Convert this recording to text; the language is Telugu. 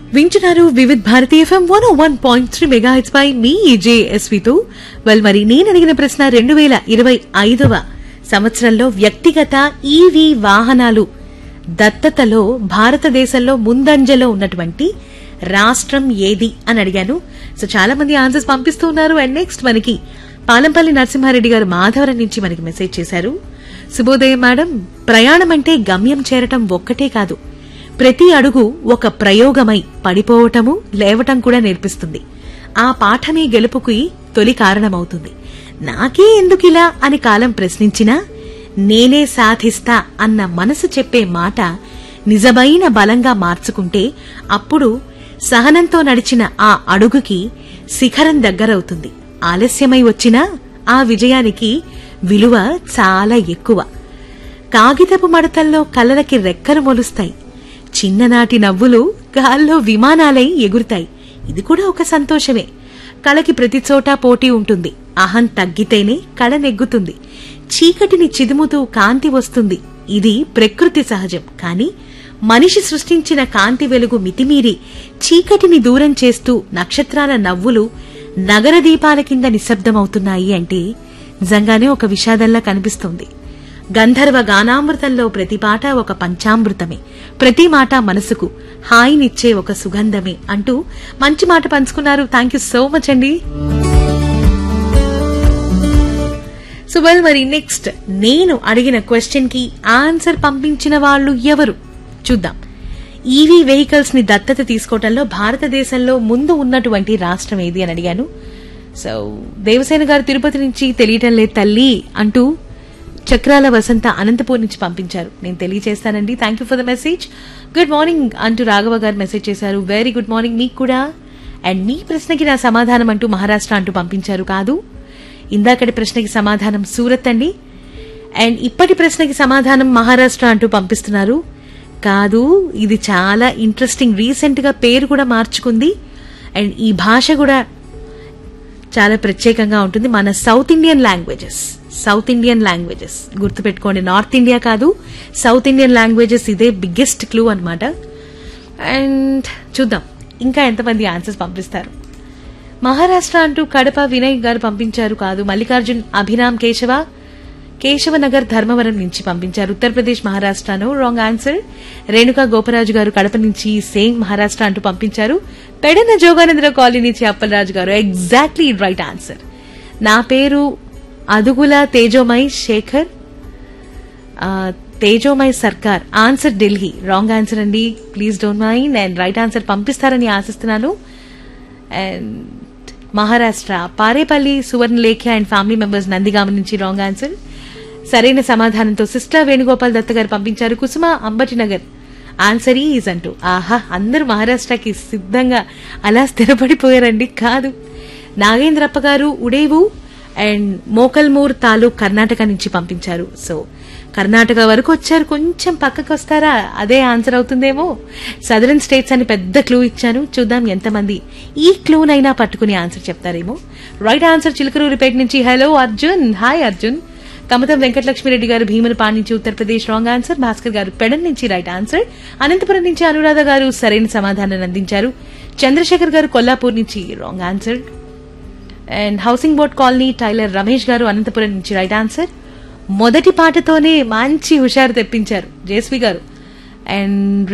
వింటున్నారు Vividh Bharati F M one one point three megahertz పై మీ జేఎస్వితో వెల్ మరి నేను అడిగిన ప్రశ్న రెండు వేల ఇరవై ఐదవ సంవత్సరంలో వ్యక్తిగత ఈవీ వాహనాలు దత్తతలో భారతదేశంలో ముందంజలో ఉన్నటువంటి రాష్ట్రం ఏది అని అడిగాను సో చాలా మంది ఆన్సర్స్ పంపిస్తూ ఉన్నారు అండ్ నెక్స్ట్ మనకి పాలంపల్లి నరసింహారెడ్డి గారు మాధవరం నుంచి మనకి మెసేజ్ చేశారు శుభోదయం మేడం ప్రయాణం అంటే గమ్యం చేరటం ఒక్కటే కాదు ప్రతి అడుగు ఒక ప్రయోగమై పడిపోవటము లేవటం కూడా నేర్పిస్తుంది ఆ పాఠమే గెలుపుకి తొలి కారణమవుతుంది నాకే ఎందుకిలా అని కాలం ప్రశ్నించినా నేనే సాధిస్తా అన్న మనసు చెప్పే మాట నిజమైన బలంగా మార్చుకుంటే అప్పుడు సహనంతో నడిచిన ఆ అడుగుకి శిఖరం దగ్గరవుతుంది ఆలస్యమై వచ్చినా ఆ విజయానికి విలువ చాలా ఎక్కువ కాగితపు మడతల్లో కలలకి రెక్కలు మొలుస్తాయి చిన్ననాటి నవ్వులు గాల్లో విమానాలై ఎగురుతాయి ఇది కూడా ఒక సంతోషమే కళకి ప్రతి చోట పోటీ ఉంటుంది అహం తగ్గితేనే కళ నెగ్గుతుంది చీకటిని చిదుముతూ కాంతి వస్తుంది ఇది ప్రకృతి సహజం కాని మనిషి సృష్టించిన కాంతి వెలుగు మితిమీరి చీకటిని దూరం చేస్తూ నక్షత్రాల నవ్వులు నగర దీపాల కింద నిశ్శబ్దమవుతున్నాయి అంటే నిజంగానే ఒక విషాదంలా కనిపిస్తుంది గంధర్వ గానామృతంలో ప్రతి పాట ఒక పంచామృతమే ప్రతి మాట మనసుకు హాయినిచ్చే ఒక సుగంధమే అంటూ మంచి మాట పంచుకున్నారు థ్యాంక్ యూ సో మచ్ అండి సో వెల్ మరి నెక్స్ట్ నేను అడిగిన క్వశ్చన్ కి ఆన్సర్ పంపించిన వాళ్ళు ఎవరు చూద్దాం ఈవీ వెహికల్స్ ని దత్తత తీసుకోవడంలో భారతదేశంలో ముందు ఉన్నటువంటి రాష్ట్రం ఏది అని అడిగాను సో దేవసేన గారు తిరుపతి నుంచి తెలియటం లేదు తల్లి అంటూ చక్రాల వసంత అనంతపూర్ నుంచి పంపించారు నేను తెలియజేస్తానండి thank you for the message good morning అంటూ రాఘవ గారు మెసేజ్ చేశారు వెరీ గుడ్ మార్నింగ్ మీకు కూడా అండ్ మీ ప్రశ్నకి నా సమాధానం అంటూ మహారాష్ట్ర అంటూ పంపించారు కాదు ఇందాకటి ప్రశ్నకి సమాధానం సూరత్ అండి అండ్ ఇప్పటి ప్రశ్నకి సమాధానం మహారాష్ట్ర అంటూ పంపిస్తున్నారు కాదు ఇది చాలా ఇంట్రెస్టింగ్ రీసెంట్ గా పేరు కూడా మార్చుకుంది అండ్ ఈ భాష కూడా చాలా ప్రత్యేకంగా ఉంటుంది మన south Indian languages south Indian languages గుర్తుపెట్టుకోండి నార్త్ ఇండియా కాదు సౌత్ ఇండియన్ లాంగ్వేజెస్ ఇదే బిగ్గెస్ట్ క్లూ అన్నమాట అండ్ చూద్దాం ఇంకా ఎంతమంది ఆన్సర్స్ పంపిస్తారు మహారాష్ట్ర అంటూ కడప వినయ్ గారు పంపించారు కాదు మల్లికార్జున్ అభిరామ్ కేశవ కేశవనగర్ ధర్మవరం నుంచి పంపించారు ఉత్తరప్రదేశ్ మహారాష్ట్రను రాంగ్ ఆన్సర్ రేణుకా గోపరాజు గారు కడప నుంచి సేమ్ మహారాష్ట్ర అంటూ పంపించారు పెడన జోగానందరావు కాలనీ నుంచి అప్పలరాజు గారు ఎగ్జాక్ట్లీ రైట్ ఆన్సర్ నా పేరు అదుగుల తేజోమయ్ శేఖర్ ఆ, Tejomay Sarkar answer Delhi wrong answer అండి please don't mind and right answer పంపిస్తారని ఆశిస్తున్నాను and Maharashtra Parepalli Suvarnalekhya and family members Nandigama నుంచి రాంగ్ ఆన్సర్ సరైన సమాధానంతో సిస్టర్ వేణుగోపాల్ దత్త గారు పంపించారు కుసుమ అంబటినగర్ ఆన్సర్ ఈజ్ అంటూ ఆహా అందరూ మహారాష్ట్రకి సిద్ధంగా అలా స్థిరపడిపోయారండి కాదు నాగేంద్రప్ప గారు ఉడేవు అండ్ మోకల్మూర్ తాలూక్ కర్ణాటక నుంచి పంపించారు సో కర్ణాటక వరకు వచ్చారు కొంచెం పక్కకు వస్తారా అదే ఆన్సర్ అవుతుందేమో సదరన్ స్టేట్స్ అని పెద్ద క్లూ ఇచ్చాను చూద్దాం ఎంతమంది ఈ క్లూనైనా పట్టుకుని ఆన్సర్ చెప్తారేమో రైట్ ఆన్సర్ చిలకలూరిపేట నుంచి హలో అర్జున్ హాయ్ అర్జున్ కమతం వెంకటలక్ష్మిరెడ్డి గారు భీములపాడు నుంచి ఉత్తరప్రదేశ్ రాంగ్ ఆన్సర్ భాస్కర్ గారు పెడన్ నుంచి రైట్ ఆన్సర్ అనంతపురం నుంచి అనురాధ గారు సరైన సమాధానాన్ని అందించారు చంద్రశేఖర్ గారు కొల్లాపూర్ నుంచి wrong answer and housing board colony tailor Ramesh garu Anantapuram నుంచి రైట్ ఆన్సర్ మొదటి పాటతోనే మంచి హుషారు తెప్పించారు జేస్వి గారు అండ్